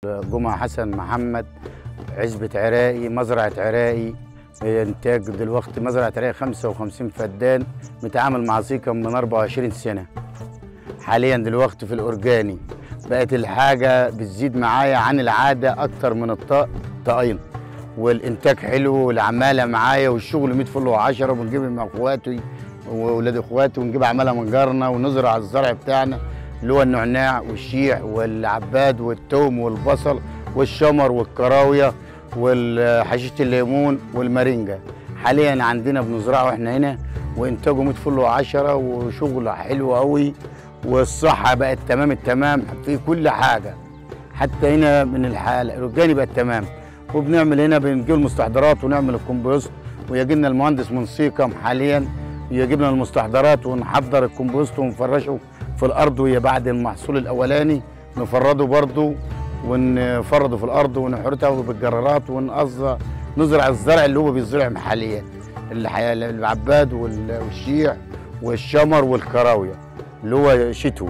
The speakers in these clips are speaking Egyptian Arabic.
جمعة حسن محمد عزبة عراقي مزرعة عراقي إنتاج دلوقتي مزرعة عراقي 55 فدان متعامل مع سيكا من 24 سنة حاليا دلوقتي في الأورجاني بقت الحاجة بتزيد معايا عن العادة أكتر من الطاق طاقين والإنتاج حلو والعمالة معايا والشغل 100 فل و10 وبنجيب مع إخواتي وولاد إخواتي ونجيب عمالة من جارنا ونزرع الزرع بتاعنا اللي هو النعناع والشيح والعباد والثوم والبصل والشمر والكراويه وحشيشه الليمون والمارينجا حاليا عندنا بنزرعه احنا هنا وانتاجه 100 فل و10 وشغل حلو قوي والصحه بقت تمام التمام في كل حاجه حتى هنا من الحال الاورجاني بقت تمام وبنعمل هنا بنجيب المستحضرات ونعمل الكومبوست ويجي لنا المهندس من سيكم حاليا يجيب لنا المستحضرات ونحضر الكومبوست ونفرشه في الارض وهي بعد المحصول الاولاني نفرده برضه ونفرده في الارض ونحرتها بالجرارات ونقص نزرع الزرع اللي هو بيزرع حاليا الحياة العباد والشيع والشمر والكراويه اللي هو شتوي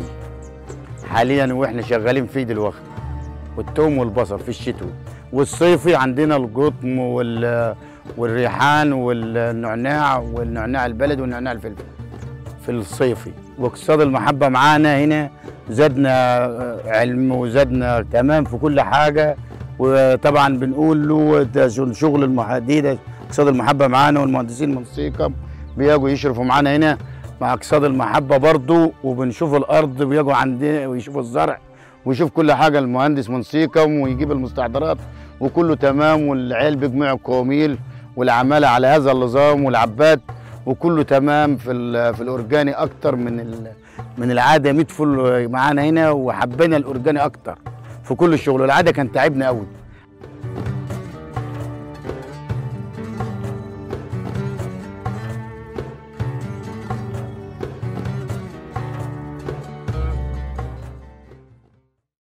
حاليا واحنا شغالين فيه دلوقتي والثوم والبصل في الشتوي والصيفي عندنا القطن وال والريحان والنعناع والنعناع البلد والنعناع الفلفل في الصيفي واقتصاد المحبة معانا هنا زادنا علم وزادنا تمام في كل حاجة وطبعا بنقول له ده شغل المحددة اقتصاد المحبة معانا والمهندسين من سيكم بيجوا يشرفوا معانا هنا مع اقتصاد المحبة برضو وبنشوف الأرض بيجوا عندنا ويشوفوا الزرع ويشوف كل حاجة المهندس من سيكم ويجيب المستحضرات وكله تمام والعيال بيجمعوا كوميل والعمالة على هذا النظام والعباد وكله تمام في في الاورجاني اكتر من من العاده 100 فل معانا هنا وحبينا الاورجاني اكتر في كل الشغل العاده كان تعبنا قوي